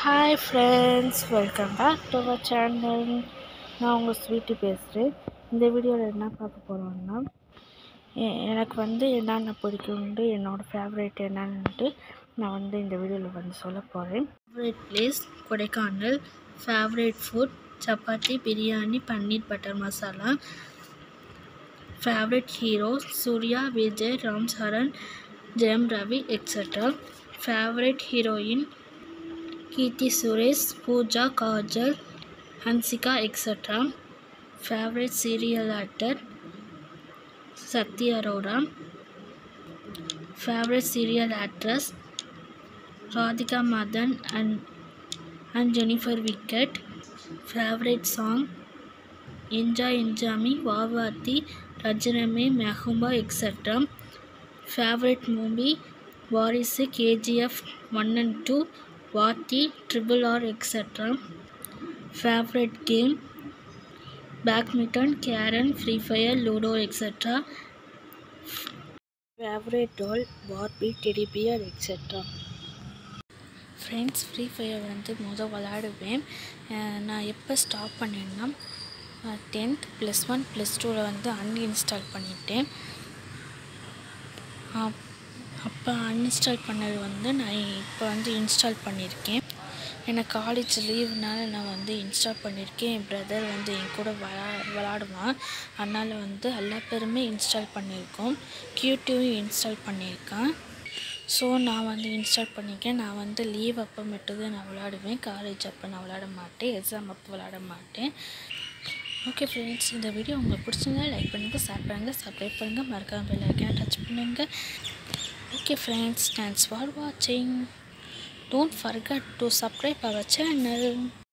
hi friends welcome back to our channel நான் உங்கள் sweetie பேசுகிறேன் இந்த வீடியோவில் என்ன பார்க்க போகிறோம்னா எ- எனக்கு வந்து என்னென்ன பிடிக்கும்னு என்னோடய ஃபேவரேட் என்னன்னுட்டு நான் வந்து இந்த வீடியோவில் வந்து சொல்ல போகிறேன் favourite place Kodaikanal favourite food chapati biryani paneer butter masala favourite hero Suriya Vijay Ram Charan Jayam Ravi extra favourite heroine Keerthy Suresh Pooja Kajal Hansika extra favourite serial actor Sakthi Arora favourite serial actress Radhika Madan and and Jennifer Winget favourite song enjoy Enjaami Vaavaathi Ranjithame Mehbooba extra favourite movie Varisu KGF one and two Vaathi triple R extra favourite game badminton carrom free fire ludo extra favourite doll Barbie teddy bear extra friends free fire வந்து முதல் விளாடுவேன் அஹ் நான் எப்போ stop பண்ணேன்னா tenth plus one plus டூவில் வந்து uninstall பண்ணிட்டேன் அப்- அப்போ அன்இன்ஸ்டால் பண்ணது வந்து நான் இப்போ வந்து இன்ஸ்டால் பண்ணியிருக்கேன் எனக்கு காலேஜ் லீவுனால நான் வந்து இன்ஸ்டால் பண்ணியிருக்கேன் என் பிரதர் வந்து என் கூட விளா விளாடுவான் அதனால் வந்து எல்லா பேருமே இன்ஸ்டால் பண்ணியிருக்கோம் கியூடியும் இன்ஸ்டால் பண்ணியிருக்கான் ஸோ நான் வந்து இன்ஸ்டால் பண்ணியிருக்கேன் நான் வந்து லீவ் அப்போ மட்டும்தான் நான் விளாடுவேன் காலேஜ் அப்போ நான் விளாட மாட்டேன் எக்ஸாம் அப்போ விளாட மாட்டேன் ஓகே ஃப்ரெண்ட்ஸ் இந்த வீடியோ உங்களுக்கு பிடிச்சிருந்தா லைக் பண்ணுங்கள் ஷேர் பண்ணுங்கள் சப்ஸ்கிரைப் பண்ணுங்கள் மறக்காம பெல் ஐக்கான டச் பண்ணுங்கள் ஓகே ஃப்ரெண்ட்ஸ் தேங்க்ஸ் ஃபார் வாட்சிங் don't forget to subscribe our channel